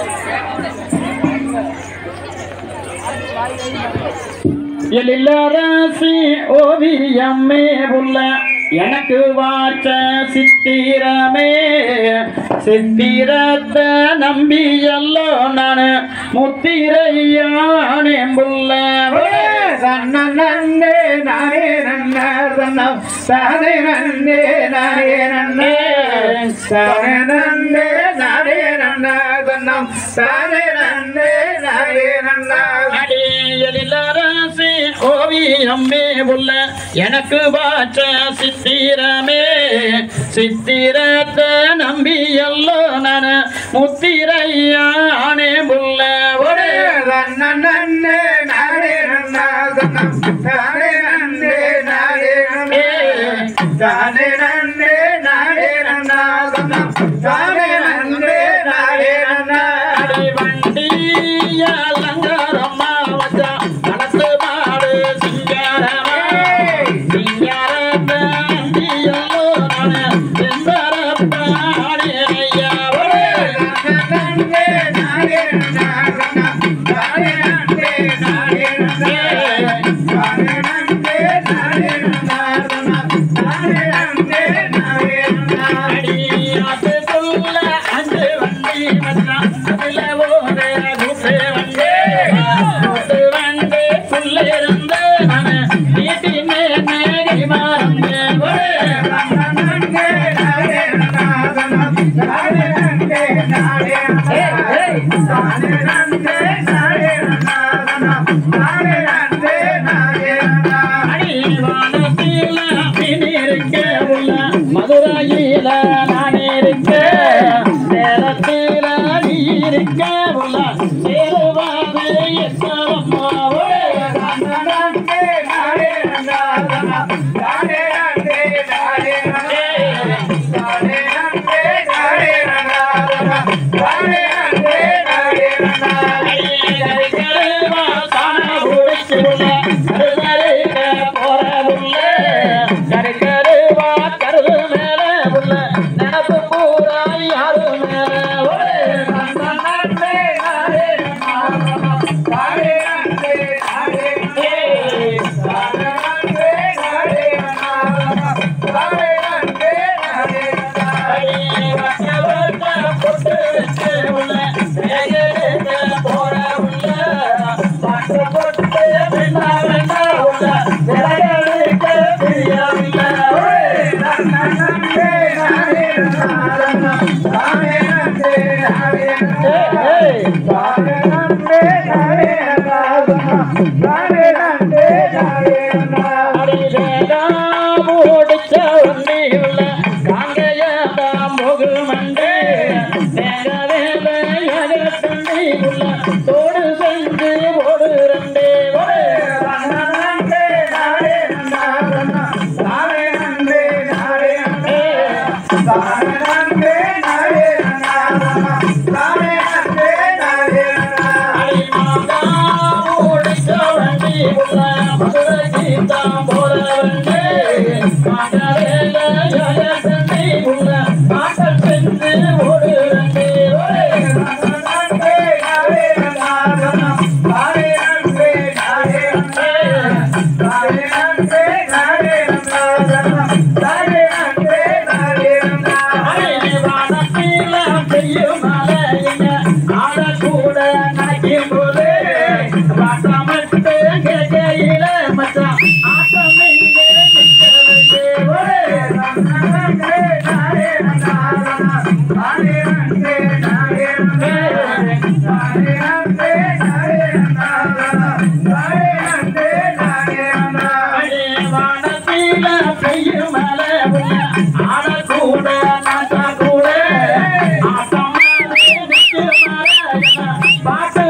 எழிலரசி ஓவியமே உள்ள எனக்கு வாச்ச சித்திரமே சித்திரத்தை நம்பி எல்லோ நான் முத்திரையானே புள்ள நன்னே நானே நன்ன தன்னம் தானே நன்னே நானே நன்னே தானே நன்னே நானே நன்ன தன்னம் தானே நன்னே நானே நன்ன அடி எழிலரசி ஓவியமே உள்ள எனக்கு வாச்ச சித்திரமே சித்திரத்தை நம்பி எல்லோ நான் முத்திரையானே புள்ள ஒரே நன்னே நானே நன்ன தன்னம் தானே நன்னே நானே நன்னே தானே நன்னே நானே நன்ன தன்னம் தானே நன்னே நானே நன்ன அடி வண்டிய அலங்காரம்மா வச்சா மனசு மாடு சிங்காரமா சிங்காரத்தை அண்டியல்லோ நானு செந்தரப்பாடி ஐயா ஒரே அடி அதுக்குள்ள அஞ்சு வண்டி வந்தான் அதுல ஒரு குசு வண்டி குசு வண்டி புள்ள இருந்து நானு நீட்டினே நேரி மாறந்தேன் ஒரே அடிவானத்தில மீன் இருக்க உள்ள மதுரையில நான் இருக்க சேலத்தில நீ இருக்க உள்ள சேருவாது எத்தரம்மாவே கருகருவா சாண உடைச்சு உள்ள கருகருக போற உள்ள கருகருவா கருது மேல உள்ள நினப்பு பூரா யாரு மேல ஒரே முடிச்ச வண்டி உள்ள காங்கையாம் முகு மண்டே வேல தண்டி உள்ள தோடு செஞ்சு ஓடு ரெண்டே ஒரே பாட்ட